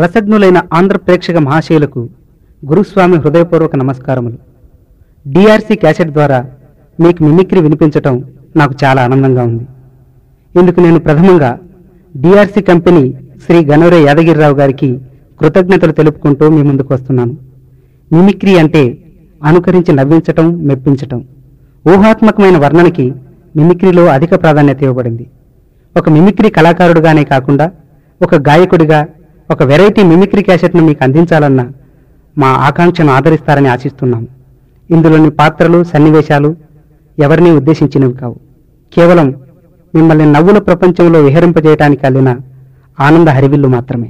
రసజ్ఞులైన ఆంధ్ర ప్రేక్షక మహాశయులకు గురుస్వామి హృదయపూర్వక నమస్కారములు డిఆర్సి క్యాసెట్ ద్వారా మీకు మిమిక్రీ వినిపించటం నాకు చాలా ఆనందంగా ఉంది ఇందుకు నేను ప్రథమంగా డిఆర్సి కంపెనీ శ్రీ గనవరే యాదగిరిరావు గారికి కృతజ్ఞతలు తెలుపుకుంటూ మీ ముందుకు వస్తున్నాను మిమిక్రీ అంటే అనుకరించి నవ్వించటం మెప్పించటం ఊహాత్మకమైన వర్ణనకి మిమిక్రీలో అధిక ప్రాధాన్యత ఇవ్వబడింది ఒక మిమిక్రీ కళాకారుడుగానే కాకుండా ఒక గాయకుడిగా ఒక వెరైటీ మిమిక్రీ క్యాసెట్ను మీకు అందించాలన్న మా ఆకాంక్షను ఆదరిస్తారని ఆశిస్తున్నాము ఇందులోని పాత్రలు సన్నివేశాలు ఎవరినీ ఉద్దేశించినవి కావు కేవలం మిమ్మల్ని నవ్వుల ప్రపంచంలో విహరింపజేయటానికి అల్లిన ఆనంద హరివిల్లు మాత్రమే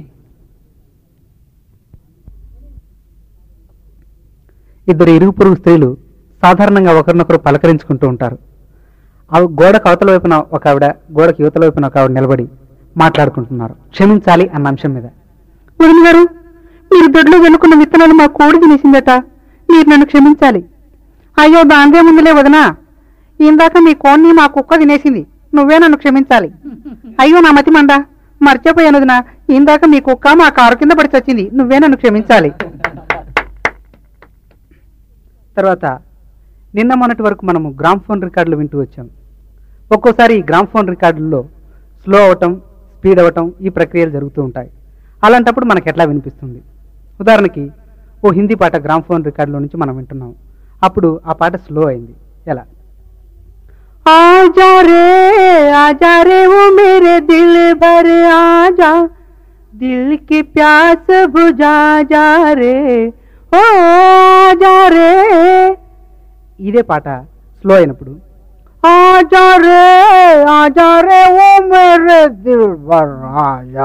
ఇద్దరు ఇరుగు పొరుగు స్త్రీలు సాధారణంగా ఒకరినొకరు పలకరించుకుంటూ ఉంటారు ఆ గోడకు అవతల వైపున ఒక ఆవిడ గోడకి యువతల వైపున ఒక ఆవిడ నిలబడి మాట్లాడుకుంటున్నారు క్షమించాలి అన్న అంశం మీద వదిన గారు మీరు దొడ్లో వెనుకున్న విత్తనాలు మా కోడి తినేసిందట మీరు నన్ను క్షమించాలి అయ్యో దాందే ముందులే వదినా ఇందాక మీ కోడిని మా కుక్క తినేసింది నువ్వే నన్ను క్షమించాలి అయ్యో నా మతి మండ మర్చిపోయాను వదినా ఇందాక మీ కుక్క మా కారు కింద పడి చచ్చింది నువ్వే నన్ను క్షమించాలి తర్వాత నిన్న మొన్నటి వరకు మనము గ్రామ్ ఫోన్ రికార్డులు వింటూ వచ్చాం ఒక్కోసారి ఈ గ్రామ్ ఫోన్ రికార్డుల్లో స్లో అవటం స్పీడ్ అవ్వటం ఈ ప్రక్రియలు జరుగుతూ ఉంటాయి అలాంటప్పుడు మనకు ఎట్లా వినిపిస్తుంది ఉదాహరణకి ఓ హిందీ పాట గ్రామ్ ఫోన్ రికార్డులో నుంచి మనం వింటున్నాం అప్పుడు ఆ పాట స్లో అయింది ఎలా ఆజా రే ఆజా రే ఓ మేరే దిల్ భర్ ఆజా దిల్ కి ప్యాస్ బుజా జా రే ఓ ఆజా రే ఇదే పాట స్లో అయినప్పుడు ఆజా రే ఆజా రే ఓ మేరే దిల్ భర్ ఆజా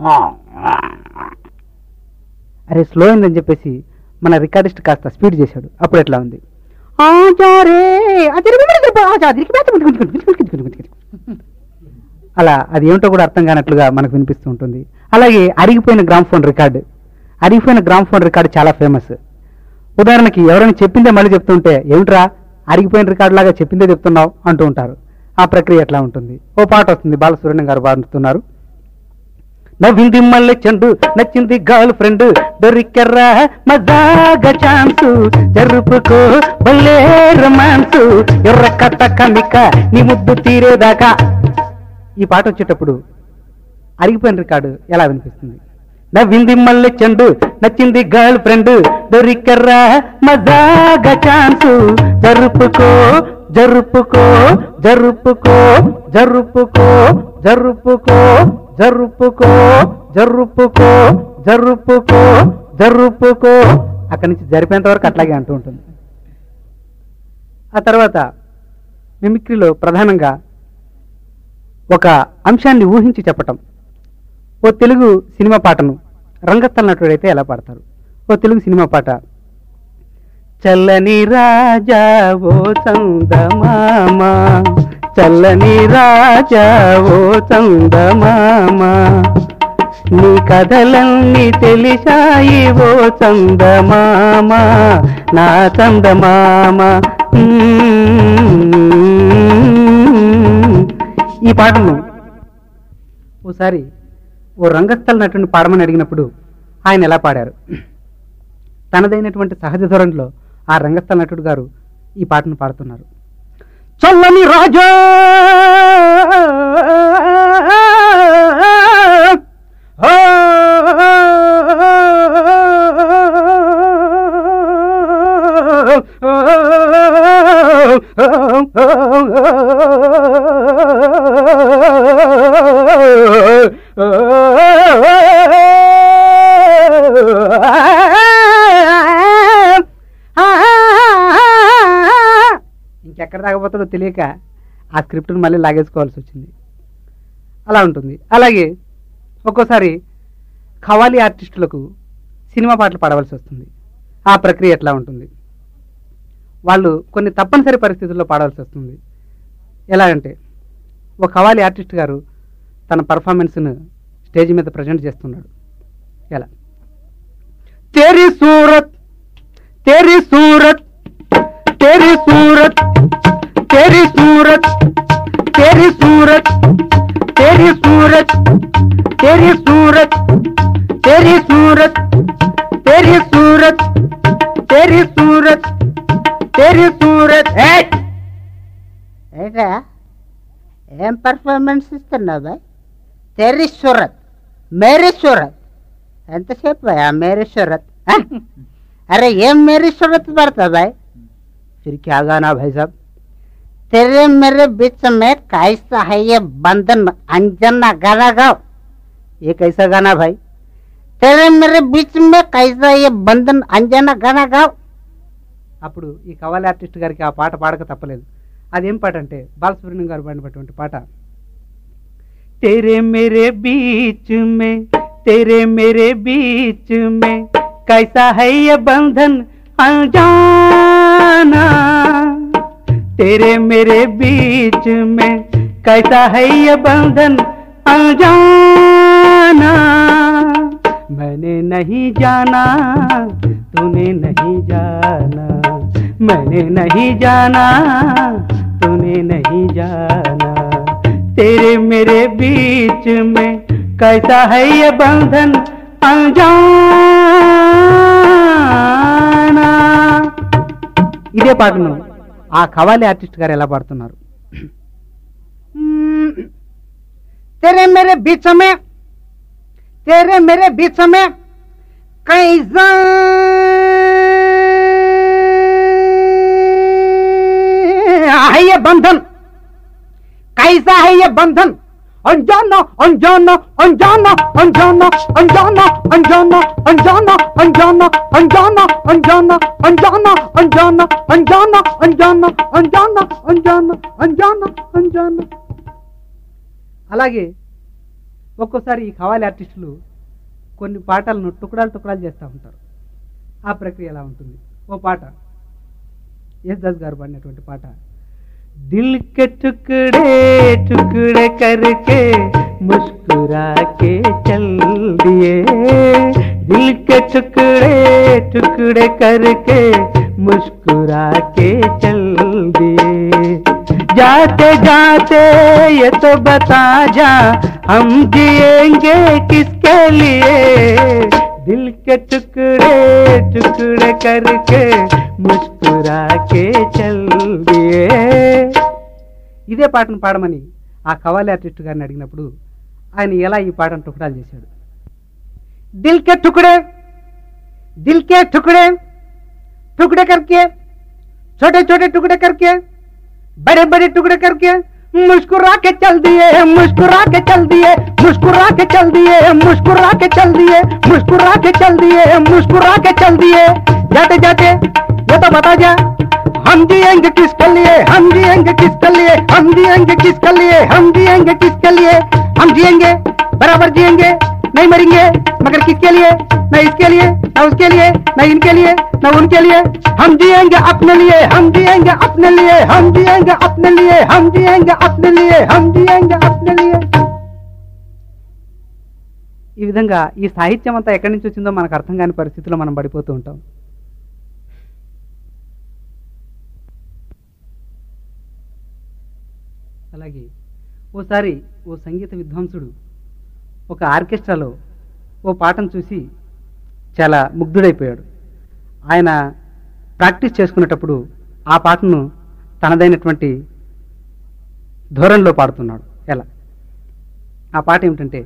అరే స్లో అయిందని చెప్పేసి మన రికార్డిస్ట్ కాస్త స్పీడ్ చేశాడు అప్పుడు ఎట్లా ఉంది ఆజా రే ఆజా రే, ఆజా, ఆజా, దిల్కి ప్యాస్ బుజా, బుజా, బుజా, బుజా, బుజా, బుజా. అలా అది ఏమిటో కూడా అర్థం కానట్లుగా మనకు వినిపిస్తూ ఉంటుంది అలాగే అరిగిపోయిన గ్రామ్ ఫోన్ రికార్డు అరిగిపోయిన గ్రామ్ ఫోన్ రికార్డు చాలా ఫేమస్ ఉదాహరణకి ఎవరైనా చెప్పిందే మళ్ళీ చెప్తుంటే ఏమిట్రా అరిగిపోయిన రికార్డు లాగా చెప్పిందే చెప్తున్నావు అంటూ ఉంటారు ఆ ప్రక్రియ ఎట్లా ఉంటుంది ఓ పాట వస్తుంది బాలసుబ్రహ్మణ్యం గారు పాడుతున్నారు నవ్వింది మల్లె చెండు నచ్చింది గర్ల్ ఫ్రెండ్ దొరికెర్రా మజాగా ఛాన్సు జరుపుకో భలే రొమాన్సు ఎర్ర కట్ట కమిక నీ ముద్దు తీరేదాకా ఈ పాట వచ్చేటప్పుడు అరిగిపోయిన రికార్డు ఎలా వినిపిస్తుంది నవ్వింది మల్లె చెండు నచ్చింది గర్ల్ ఫ్రెండ్ దొరికెర్రా మజాగా ఛాన్సు జరుపుకో జరుపుకో జరుపుకో జరుపుకో జరుపుకో జరుపుకో జరుపుకో జరుపుకో జరుపుకో అక్కడి నుంచి జరిపేంత వరకు అట్లాగే అంటూ ఉంటుంది ఆ తర్వాత మిమిక్రీలో ప్రధానంగా ఒక అంశాన్ని ఊహించి చెప్పటం ఓ తెలుగు సినిమా పాటను రంగస్థల నటుడైతే ఎలా పాడతారు ఓ తెలుగు సినిమా పాట చల్లని రాజా ఓ చందమామ చల్లని రాజా ఓ చందమామ నీ కథలన్నీ తెలిసాయి ఓ చందమామ నా చందమామ మ్మ్. ఈ పాటను ఓసారి ఓ రంగస్థల నటుని పాడమని అడిగినప్పుడు ఆయన ఎలా పాడారు తనదైనటువంటి సహజ ధోరణిలో ఆ రంగస్థల నటుడు గారు ఈ పాటను పాడుతున్నారు చల్లని రాజా ఇంకెక్కడ దాకపోతాడో తెలియక ఆ స్క్రిప్ట్ని మళ్ళీ లాగేసుకోవాల్సి వచ్చింది అలా ఉంటుంది అలాగే ఒక్కోసారి ఖవాలీ ఆర్టిస్టులకు సినిమా పాటలు పాడవలసి వస్తుంది ఆ ప్రక్రియ ఎట్లా ఉంటుంది వాళ్ళు కొన్ని తప్పనిసరి పరిస్థితుల్లో పాడాల్సి వస్తుంది ఎలా అంటే ఒక ఖవాలీ ఆర్టిస్ట్ గారు తన పర్ఫార్మెన్స్ను స్టేజ్ మీద ప్రజెంట్ చేస్తున్నాడు ఎలా తెరి సూరత్ తెరి సూరత్ तेरी सूरत तेरी सूरत तेरी सूरत तेरी सूरत तेरी सूरत तेरी सूरत ఏం పర్ఫార్మెన్స్ ఇస్తున్నావు బాయ్ తెరి సూరత్ మేరీ సూరత్ ఎంతసేపు బాయ్ ఆ మేరీ సూరత్ ఆ? అరే ఏం మేరీ సూరత్ పడతా బాయ్ फिर क्या गाना भाई साहब तेरे मेरे बीच में कैसा है ये बंधन अंजना गाना गाओ ये कैसा गाना भाई तेरे मेरे बीच में कैसा ये बंधन अंजना गाना गाओ అప్పుడు ఈ కవాలి ఆర్టిస్ట్ గారికి ఆ పాట పాడక తప్పలేదు అదేం పాట అంటే బాలసుబ్రహ్మణ్యం గారు పాడినటువంటి పాట तेरे मेरे बीच में तेरे मेरे बीच में कैसा है ये बंधन अनजाना तेरे मेरे बीच में कैसा है ये बंधन अनजाना मैंने नहीं जाना तूने नहीं जाना मैंने नहीं जाना तूने नहीं जाना तेरे मेरे बीच में कैसा है ये बंधन अनजाना ఇదే పాటను ఆ కవాలి ఆర్టిస్ట్ గారు ఎలా పాడుతున్నారు तेरे मेरे बीच में तेरे मेरे बीच में कैसा है ये बंधन कैसा है ये बंधन अनजाना अनजाना अनजाना अनजाना अनजाना अनजाना अनजाना अनजाना अनजाना अनजाना अनजाना अनजाना अनजाना अनजाना अनजाना अनजाना अनजाना अनजाना అలాగే ఒక్కోసారి ఈ కవాలి ఆర్టిస్టులు కొన్ని పాటలను టుకుడాలు టుకుడాలు చేస్తూ ఉంటారు ఆ ప్రక్రియ ఎలా ఉంటుంది ఓ పాట ఎస్ దాస్ గారు పాడినటువంటి పాట దిల్ కే టుకడే టుకడే करके मुस्कुरा के चल दिए दिल के टुकड़े टुकड़े करके मुस्कुरा के चल दिए जाते जाते ये तो बता जा हम जिएंगे किसके लिए दिल के टुकड़े टुकड़े करके मुस्कुरा के चल दिए ఇదే పాటను పాడమని ఆ కవాలి ఆర్టిస్ట్ గారిని అడిగినప్పుడు ఆయన ఎలా ఈ పాటను టుకడాలు చేశాడు दिल के टुकड़े दिल के टुकड़े टुकड़े करके छोटे छोटे टुकड़े करके बड़े बड़े टुकड़े करके मुस्कुरा के चल दिए मुस्कुरा के चल दिए मुस्कुरा के चल दिए मुस्कुरा के चल दिए मुस्कुरा के चल दिए मुस्कुरा के चल दिए जाते जाते ये तो बता जा हम जिएंगे किसके लिए हम जिएंगे किसके लिए हम जिएंगे किसके लिए हम जिएंगे किसके लिए हम जिएंगे बराबर जिएंगे नहीं मरेंगे मगर किसके लिए न इसके लिए न उसके लिए न इनके लिए न उनके लिए हम जिएंगे अपने लिए हम जिएंगे अपने लिए हम जिएंगे अपने लिए हम जिएंगे अपने लिए हम जिएंगे अपने लिए ఈ విధంగా ఈ సాహిత్యం అంతా ఎక్కడి నుంచి వచ్చిందో మనకు అర్థం కాని పరిస్థితిలో మనం పడిపోతూ ఉంటాం అలాగే ఓసారి ఓ సంగీత విద్వాంసుడు ఒక ఆర్కెస్ట్రాలో ఓ పాటను చూసి చాలా ముగ్ధుడైపోయాడు ఆయన ప్రాక్టీస్ చేసుకునేటప్పుడు ఆ పాటను తనదైనటువంటి ధోరణిలో పాడుతున్నాడు ఎలా ఆ పాట ఏమిటంటే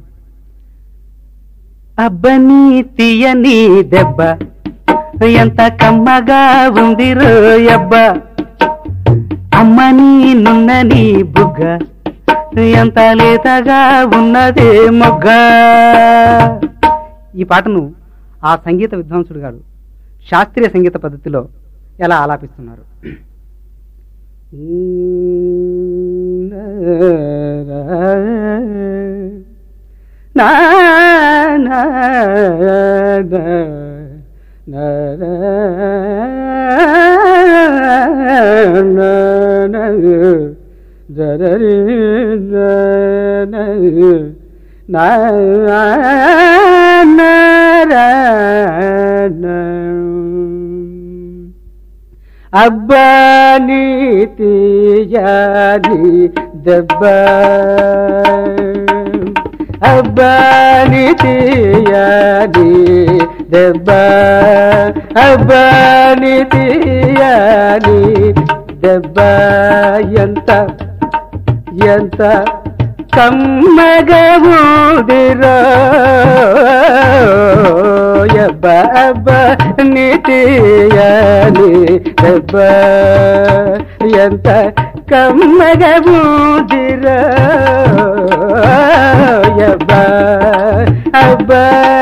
అబ్బని తీయని దెబ్బ ఎంత కమ్మగా ఉంది రోయబ్బ అమ్మని నున్నని బుగ్గ ఎంత లేతగా ఉన్నదే మొగ్గ ఈ పాటను ఆ సంగీత విద్వాంసుడు గారు శాస్త్రీయ సంగీత పద్ధతిలో ఎలా ఆలాపిస్తున్నారు నా నా నా నా నా నా జరరి నా నా అబ్బాని తీయాలి దెబ్బ అబ్బాని తీయాలి దెబ్బ అబ్బాని తీయాలి దెబ్బ ఎంత ఎంత కమ్మగముదిరో యబ్బ అబ్బ నితియని దెబ్బ ఎంత కమ్మగముదిరో యబ్బ అబ్బ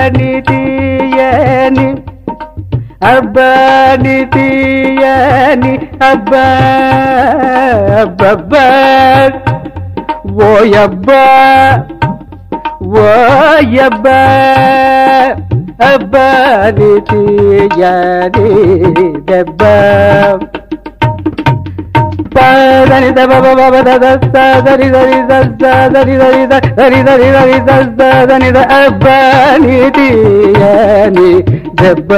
నితియని అబ్బాని తీయని అబ్బా అబ్బబ్బా ఓయబ్బా ఓయబ్బా అబ్బాని తీయని దెబ్బా దని దబ బబ బద దస్త దని దని దస్త దని దని ద దని దని దని దస్త దని ద అబ్బాని తీయని దెబ్బ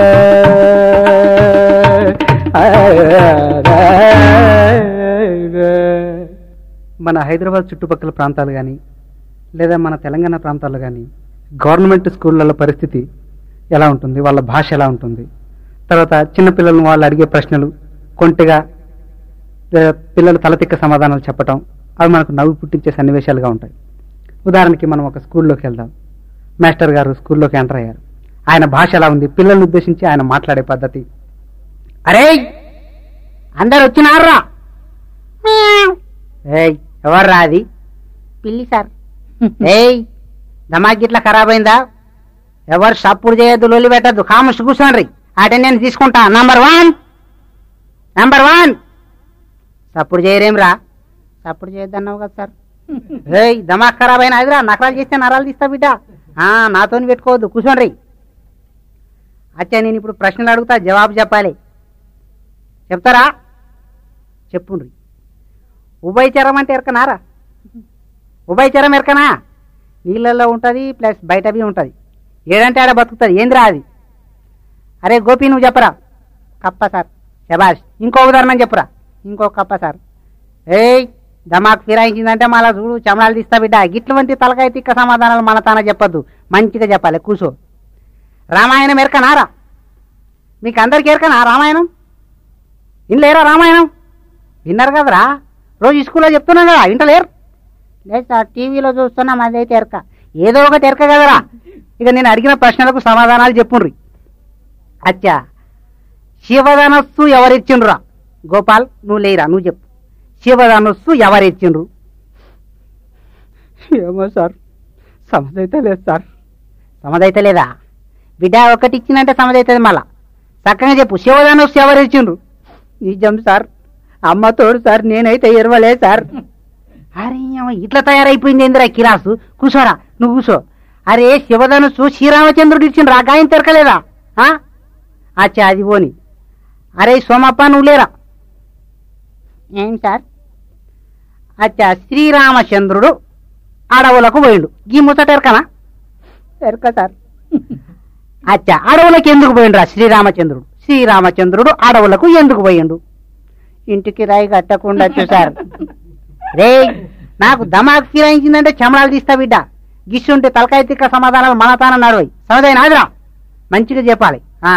మన హైదరాబాద్ చుట్టుపక్కల ప్రాంతాలు కానీ లేదా మన తెలంగాణ ప్రాంతాల్లో కానీ గవర్నమెంట్ స్కూళ్ళలో పరిస్థితి ఎలా ఉంటుంది వాళ్ళ భాష ఎలా ఉంటుంది తర్వాత చిన్నపిల్లలను వాళ్ళు అడిగే ప్రశ్నలు కొంటెగా లేదా పిల్లలు తలతిక్క సమాధానాలు చెప్పటం అవి మనకు నవ్వు పుట్టించే సన్నివేశాలుగా ఉంటాయి ఉదాహరణకి మనం ఒక స్కూల్లోకి వెళ్దాం మాస్టర్ గారు స్కూల్లోకి ఎంటర్ అయ్యారు ఆయన భాష ఎలా ఉంది పిల్లల్ని ఉద్దేశించి ఆయన మాట్లాడే పద్ధతి అరే అందరు వచ్చినారా ఏయ్ ఎవర్రా అది పిల్లి సార్ ఏయ్ దమాక్ గిట్లా ఖరాబ్ అయిందా ఎవరు సప్పుడు చేయొద్దు లొల్లి పెట్టద్దు కామర్స్ కూర్చోండి అటెండెన్స్ తీసుకుంటా నంబర్ వన్ నంబర్ వన్ సప్పుడు చేయరేం రా సప్పుడు చేయొద్దన్నావు కదా సార్ ఏయ్ దమాక్ ఖరాబ్ అయిన అదిరా నకరాలు చేస్తే నరాలు తీస్తా బిడ్డ ఆ, నాతోని పెట్టుకోవద్దు కూర్చోండి అచ్చా నేను ఇప్పుడు ప్రశ్నలు అడుగుతా జవాబు చెప్పాలి చెప్తారా చెప్పుండ్రి ఉభయచరం అంటే ఎరకనారా ఉభయచరం ఎరకనా నీళ్ళల్లో ఉంటుంది ప్లస్ బయట బి ఉంటుంది ఏడంటే ఆడ బతుకుతుంది ఏందిరా అది అరే గోపి నువ్వు చెప్పరా కప్ప సార్ శబాష్ ఇంకో ఉదాహరణ చెప్పురా ఇంకో కప్ప సార్ ఏయ్ దమాక్ ఫిరాయించిందంటే మళ్ళా చూడు చమడాలు తీస్తా బిడ్డ గిట్లవంటి తలకాయ తిక్క సమాధానాలు మన తాన చెప్పొద్దు మంచిగా చెప్పాలి కూర్చో రామాయణం ఎరకనారా మీకు అందరికి ఎరకనా రామాయణం లేరా రామాయణం విన్నారు కదరా రోజు స్కూల్లో చెప్తున్నాం కదా ఇంటలేరు లేదు సార్ టీవీలో చూస్తున్నాం అదైతే ఎరక ఏదో ఒకటి ఎరక కదరా ఇక నేను అడిగిన ప్రశ్నలకు సమాధానాలు చెప్పుండ్రి అచ్చా శివధనస్సు ఎవరిచ్చిండ్రురా గోపాల్ నువ్వు లేరా నువ్వు చెప్పు శివధనస్సు ఎవరిచ్చిండ్రు ఏమో సార్ సమదైతే లేదు సార్ సమదైతే లేదా బిడ్డ ఒకటి ఇచ్చిందంటే సమదైతుంది మళ్ళా చక్కగా చెప్పు శివధనస్సు ఎవరు ఇచ్చిండ్రు నిజం సార్ అమ్మ తోడు సార్ నేనైతే ఇరవలే సార్ అరే అమ్మ, ఇట్లా తయారైపోయింది ఏందిరా కిరాసు కూర్చోరా నువ్వు కూర్చో అరే శివధనుసు శ్రీరామచంద్రుడు ఇచ్చిన రా గాయం తెరకలేదా ఆ? అచ్చా అది పోని అరే సోమప్ప నువ్వు లేరా ఏం సార్ అచ్చా శ్రీరామచంద్రుడు అడవులకు పోయిండు ఈ ముచ్చట ఎరకనా ఎరక సార్ అచ్చా అడవులకు ఎందుకు పోయిండ్రా శ్రీరామచంద్రుడు శ్రీరామచంద్రుడు అడవులకు ఎందుకు పోయిండు ఇంటికి రాయి కట్టకుండా చూసారు రే నాకు దమాక్ ఫిరాయించిందంటే చమడాలు తీస్తా బిడ్డ గిస్సుంటే తలకాయ తిక్క సమాధానాలు మన తాన నడవై సమదైన ఆదిరా మంచిగా చెప్పాలి ఆ.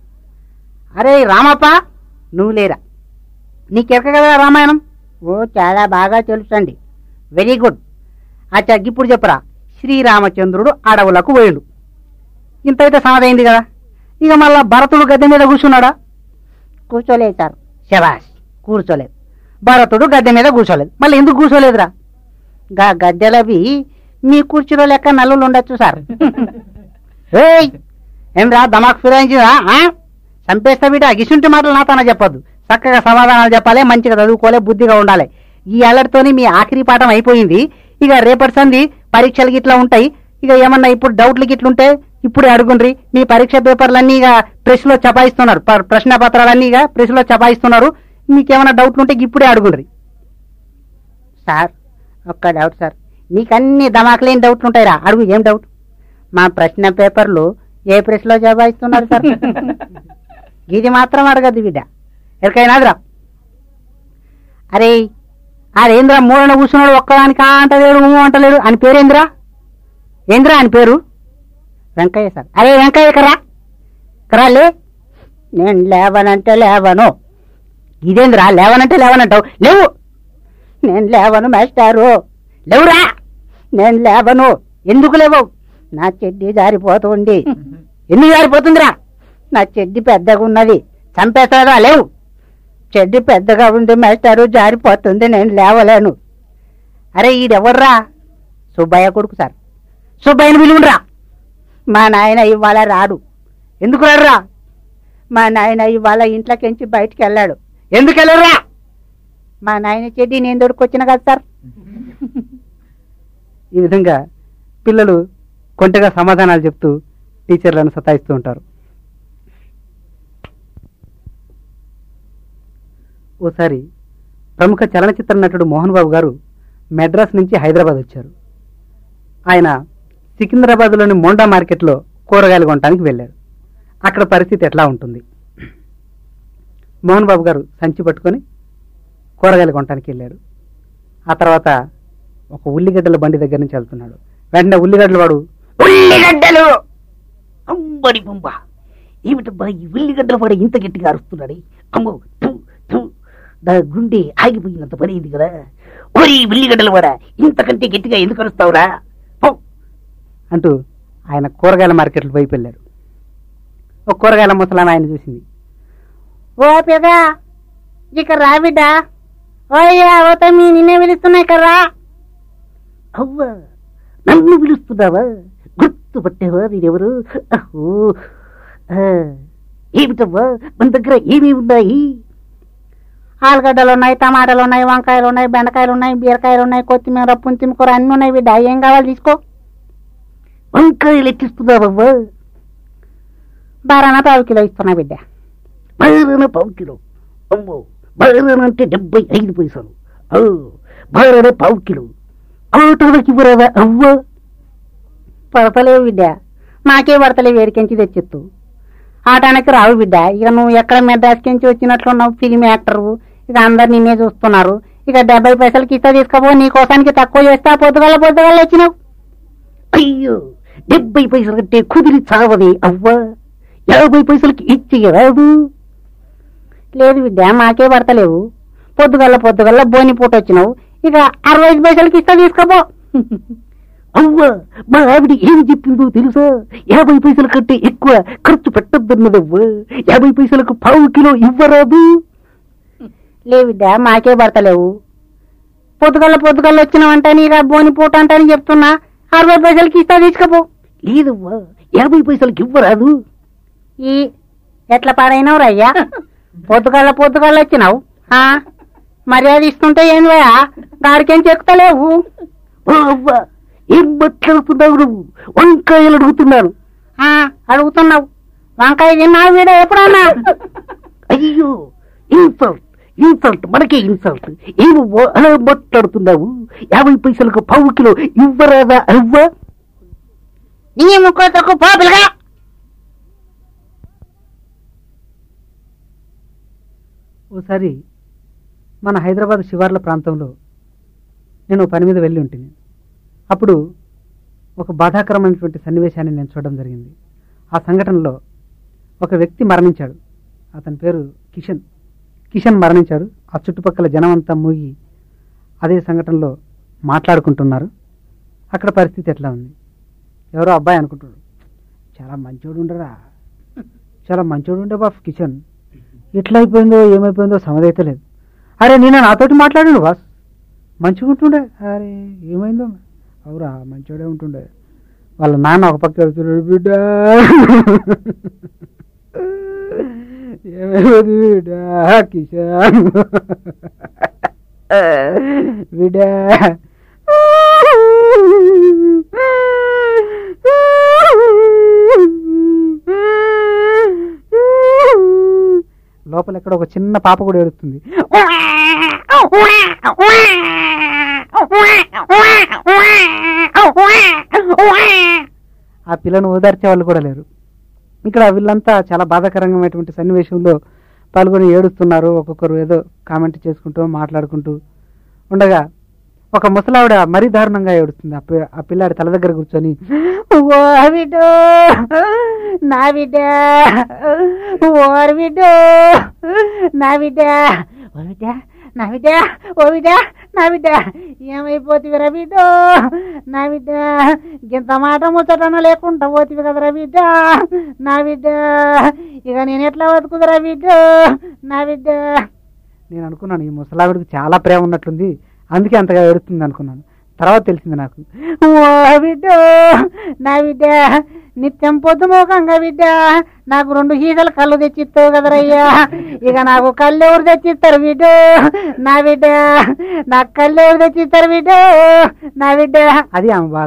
అరే రామప్ప నువ్వు లేరా నీకెరక కదా రామాయణం ఓ చాలా బాగా తెలుసండి వెరీ గుడ్ అచ్చా ఇప్పుడు చెప్పరా శ్రీరామచంద్రుడు అడవులకు పోయిండు ఇంతైతే సమదైంది కదా ఇక మళ్ళా భరతుడు గద్దె మీద కూర్చున్నాడా కూర్చోలేదు సార్ శబాష్ కూర్చోలేదు భరతుడు గద్దె మీద కూర్చోలేదు మళ్ళీ ఎందుకు కూర్చోలేదురా గా గద్దెలవి మీ కుర్చీలో లెక్క నల్లులు ఉండొచ్చు సార్ ఏయ్ ఏం రా దమాక్ ఫిరాయించిందా ఆ? చంపేస్తా బిడ్డ గిసుంటి మాటలు నాతోన చెప్పొద్దు చక్కగా సమాధానాలు చెప్పాలి మంచిగా చదువుకోలే బుద్ధిగా ఉండాలి ఈ అలర్ట్తోని మీ ఆఖరి పాఠం అయిపోయింది ఇక రేపటి సంది పరీక్షలు గిట్లా ఉంటాయి ఇక ఏమన్నా ఇప్పుడు డౌట్లు గిట్లుంటే ఇప్పుడే అడుగుండ్రి మీ పరీక్ష పేపర్లన్నీ ఇక ప్రెస్ లో చపాయిస్తున్నారు ప- ప్రశ్న పత్రాలన్నీ ఇక ప్రెస్ లో చపాయిస్తున్నారు మీకేమైనా డౌట్లు ఉంటే ఇప్పుడే అడుగుండ్రి సార్ ఒక్క డౌట్ సార్ మీకు అన్ని ధమాకులేని డౌట్లు ఉంటాయిరా అడుగు ఏం డౌట్ మా ప్రశ్న పేపర్లు ఏ ప్రెస్ లో చపాయిస్తున్నారు సార్ ఇది మాత్రం అడగద్దు బిడ్డ ఎరికైనాదిరా అరే అరేంద్రా మూలన కూర్చున్నాడు ఒక్కదానికి ఆ అంటలేడు ఊ అంటలేడు అని పేరేంద్రా ఏంద్రా అని పేరు వెంకయ్య సార్ అరే వెంకయ్య కరా కరా లే నేను లేవనంటే లేవను ఇదేంద్రా లేవనంటే లేవనంటావు లేవు నేను లేవను మాస్టారు లేవురా నేను లేవను ఎందుకు లేవవు నా చెడ్డి జారిపోతుంది ఎందుకు జారిపోతుందిరా నా చెడ్డి పెద్దగా ఉన్నది చంపేస్తారా లేవు చెడ్డి పెద్దగా ఉంది మాస్టారు జారిపోతుంది నేను లేవలేను అరే ఈడెవర్రా సుబ్బయ్య కొడుకు సార్ సుబ్బయ్యని పిలువురా మా నాయన ఇవాళ రాడు ఎందుకు రాడురా మా నాయన ఇవాళ ఇంట్లోకించి బయటికి వెళ్ళాడు ఎందుకు వెళ్ళరురా మా నాయన చెడ్డి నేను దొరికొచ్చిన కదా సార్ ఈ విధంగా పిల్లలు కొంటగా సమాధానాలు చెప్తూ టీచర్లను సతాయిస్తూ ఉంటారు ఓసారి ప్రముఖ చలనచిత్ర నటుడు మోహన్ బాబు గారు మెడ్రాస్ నుంచి హైదరాబాద్ వచ్చారు ఆయన సికింద్రాబాద్లోని మోండా మార్కెట్లో కూరగాయలు కొనడానికి వెళ్ళారు అక్కడ పరిస్థితి ఎట్లా ఉంటుంది మోహన్ బాబు గారు సంచి పట్టుకొని కూరగాయలు కొనడానికి వెళ్ళాడు ఆ తర్వాత ఒక ఉల్లిగడ్డల బండి దగ్గర నుంచి వెళ్తున్నాడు వెంటనే ఉల్లిగడ్డలు వాడు ఉల్లిగడ్డలు అంబడి బొంబ ఏమిటబ్బా ఈ ఉల్లిగడ్డలు వాడు ఇంత గట్టిగా అరుస్తున్నాడు అమ్మో థు, థు. నా గుండె ఆగిపోయినంత పని ఇది కదా ఓరి ఉల్లిగడ్డలు వాడ ఇంతకంటే గట్టిగా ఎందుకు అరుస్తావురా పో. అంటూ ఆయన కూరగాయల మార్కెట్ల వైపు వెళ్ళారు ఒక కూరగాయల ముసలామె ఆయన చూసింది ఓ పెద ఇక రావిడా ఓయ్యా ఓ తమ్మి నిన్నే పిలుస్తున్నాయి కర్రా అవ్వా నన్ను పిలుస్తున్నావా గుర్తుపట్టావా నేనెవరు అహో ఆ, ఏమిటవ్వా మన దగ్గర ఏమేమి ఉన్నాయి ఆలుగడ్డలు ఉన్నాయి టమాటాలు ఉన్నాయి వంకాయలు ఉన్నాయి బెండకాయలు ఉన్నాయి బీరకాయలు ఉన్నాయి కొత్తిమీర పుంతిమ కూర అన్ని ఉన్నాయి బిడ్డ ఏం కావాలి తీసుకో వంకాయలు ఎక్కిస్తున్నావవ్వా బారాన పావు కిలో ఇస్తున్నా బిడ్డ బారన పావు కిలో అమ్మో బారన అంటే డెబ్బై ఐదు పైసలు ఓ బారన పావు కిలో ఆటోలకి ఇవ్వరాదా అవ్వ పడతలేవు బిడ్డ నాకే పడతలేవు ఏడికెంచి తెచ్చిత్తు ఆటానికి రావు బిడ్డ ఇక నువ్వు ఎక్కడ మెడ్రాస్కించి వచ్చినట్లున్నావు ఫిలిం యాక్టర్ ఇక అందరు నిన్నే చూస్తున్నారు ఇక డెబ్బై పైసలకి ఇస్తా తీసుకోపో నీ కోసానికి తక్కువ చేస్తా పొద్దుగల పొద్దుగల వచ్చినావు అయ్యో డెబ్బై పైసలు కంటే కుదిరి చావదే అవ్వ యాభై పైసలకి ఇచ్చి రాదు లేదు బిడ్డ మాకే పడతలేవు పొద్దుగల్ల పొద్దుగల్ల బోని పూట వచ్చినావు ఇక అరవై ఐదు పైసలకి ఇస్తా తీసుకోపో అవ్వ మా ఆవిడ ఏం చెప్పిందో తెలుసా యాభై పైసల కంటే ఎక్కువ ఖర్చు పెట్టద్దన్నదవ్వ యాభై పైసలకు పావు కిలో ఇవ్వరాదు లే బిడ్డ మాకే పడతలేవు పొద్దుగల్ల పొద్దుగల్ల వచ్చినావంటే నీకు బోని పూట అంటని చెప్తున్నా అరవై పైసలకి ఇస్తా తీసుకపో లేదవ్వా యాభై పైసలకి ఇవ్వరాదు ఈ ఎట్లా పాడైనవు రయ్యా పొద్దుగల్ల పొద్దుగల్ల వచ్చినావు ఆ, మర్యాద ఇస్తుంటే ఏం వయా గాడికేం చెక్కుతలేవు ఓ అవ్వ ఏం మాట్లాడుతున్నావు నువ్వు వంకాయలు అడుగుతున్నాను ఆ, అడుగుతున్నావు వంకాయ తిన్నావు వీడ ఎప్పుడన్నా అయ్యో ఇన్సల్ట్ ఇన్సల్ట్ మనకే ఇన్సల్ట్ ఏమో అలా మాట్లాడుతున్నావు యాభై పైసలకు పావు కిలో ఇవ్వరాదా అవ్వ నీ ముక్కకు పోపిలుగా ఓసారి మన హైదరాబాద్ శివార్ల ప్రాంతంలో నేను ఓ పని మీద వెళ్ళి ఉంటుంది అప్పుడు ఒక బాధాకరమైనటువంటి సన్నివేశాన్ని నేను చూడడం జరిగింది ఆ సంఘటనలో ఒక వ్యక్తి మరణించాడు అతని పేరు కిషన్ కిషన్ మరణించాడు ఆ చుట్టుపక్కల జనం అంతా మూగి అదే సంఘటనలో మాట్లాడుకుంటున్నారు అక్కడ పరిస్థితి ఎట్లా ఉంది ఎవరో అబ్బాయి అనుకుంటున్నాడు చాలా మంచోడు ఉండరా చాలా మంచోడు ఉండే బాబు కిషన్ ఎట్లా అయిపోయిందో ఏమైపోయిందో సమదైతే లేదు అరే నేను నాతోటి మాట్లాడాను బాస్ మంచిగా ఉంటుండే అరే ఏమైందో అవురా మంచిగానే ఉంటుండే వాళ్ళ నాన్న ఒక పక్క వెళ్తున్నాడు బిడ్డ ఏమైపోయింది బిడ్డ కిషాన్ బిడ్డ లోపల ఎక్కడ ఒక చిన్న పాప కూడా ఏడుస్తుంది ఆ పిల్లను ఓదార్చే వాళ్ళు కూడా లేరు ఇక్కడ వీళ్ళంతా చాలా బాధాకరమైనటువంటి సన్నివేశంలో పాల్గొని ఏడుస్తున్నారు ఒక్కొక్కరు ఏదో కామెంట్ చేసుకుంటూ మాట్లాడుకుంటూ ఉండగా ఒక ముసలావిడ మరీ దారుణంగా ఏడుస్తుంది ఆ పి- ఆ పిల్లాడి తల దగ్గర కూర్చొని ఓ బిడ్డ నా బిడ్డ ఓర్ బిడ్డ నా బిడ్డ ఓ బిడ్డ నా బిడ్డ ఓ బిడ్డ నా బిడ్డ ఏమైపోతివిరా బిడ్డ నా బిడ్డ ఇంత మాట ముచ్చటన లేకుండా పోతివి కదరా బిడ్డ నా బిడ్డ ఇక నేను ఎట్లా బతుకుదరా బిడ్డ నా బిడ్డ నేను అనుకున్నాను ఈ ముసలావిడికి చాలా ప్రేమ ఉన్నట్లుంది అందుకే అంతగా ఏడుస్తుంది అనుకున్నాను తర్వాత తెలిసింది నాకు ఓ బిడ్డ నా బిడ్డ నిత్యం పొద్దుమోకంగా బిడ్డ నాకు రెండు హీసలు కళ్ళు తెచ్చిస్తావు కదరయ్యా ఇక నాకు కళ్ళు ఎవరు తెచ్చిస్తారు బిడ్డ నా బిడ్డ నాకు కళ్ళు ఎవరు తెచ్చిస్తారు బిడ్డ నా బిడ్డ అది ఆమె బాధ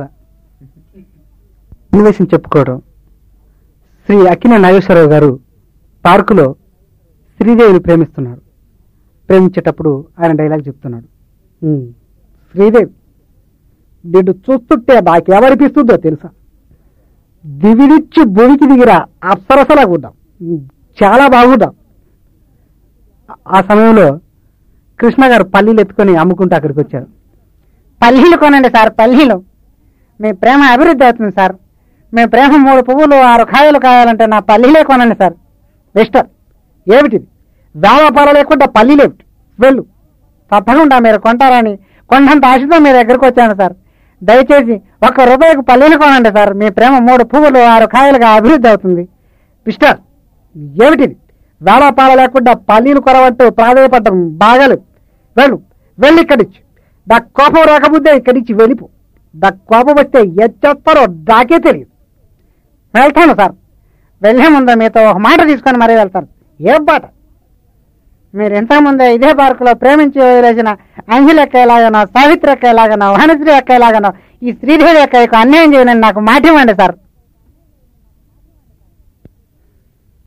ఈ విషయం చెప్పుకోవడం శ్రీ అక్కిన నాగేశ్వరరావు గారు పార్కులో శ్రీదేవిని ప్రేమిస్తున్నారు ప్రేమించేటప్పుడు ఆయన డైలాగ్ చెప్తున్నాడు "ఉమ్, శ్రీదేవి నిన్ను చూస్తుంటే నాకు ఎవరిపిస్తుందో తెలుసా దివిడిచ్చి భూమికి దిగిరా అప్సరసలాగా ఉన్నాం ఉమ్, చాలా బాగున్నాం ఆ- ఆ సమయంలో కృష్ణ గారు పల్లీలు ఎత్తుకొని అమ్ముకుంటూ అక్కడికి వచ్చారు పల్లీలు కొనండి సార్ పల్లీలు మీ ప్రేమ అభివృద్ధి అవుతుంది సార్ మీ ప్రేమ మూడు పువ్వులు ఆరు కాయలు కాయాలంటే నా పల్లీలే కొనండి సార్ మిస్టర్ ఏమిటిది వ్యాపారం లేకుండా పల్లీలేమిటి వెళ్ళు తప్పకుండా మీరు కొంటారని కొండంత ఆశతో మీ దగ్గరకు వచ్చాను సార్ దయచేసి ఒక్క రూపాయికి పల్లీలు కొనండి సార్ మీ ప్రేమ మూడు పువ్వులు ఆరు కాయలుగా అభివృద్ధి అవుతుంది మిస్టర్ ఏమిటిది వేళపాల లేకుండా పల్లీలు కొరవంటూ ప్రాధాన్యపడటం బాగాలేదు వెళ్ళు వెళ్ళి ఇక్కడి నుంచి నా కోపం రాకముందే ఇక్కడి నుంచి వెళ్ళిపో నా కోపం వస్తే ఏం చేస్తారో నాకే తెలియదు వెళ్తాను సార్ వెళ్ళే ముందు మీతో ఒక మాట తీసుకొని మరీ వెళ్తాను ఏం మాట మీరు ఇంతకుముందే ఇదే పార్కులో ప్రేమించి వదిలేసిన అంజలి ఎక్క ఎలాగనో సావిత్రి ఎక్క ఎలాగనో వాణిశ్రీ ఎక్క ఎలాగనో ఈ శ్రీదేవి ఎక్కకు అన్యాయం చేయనని నాకు మాట ఇవ్వండి సార్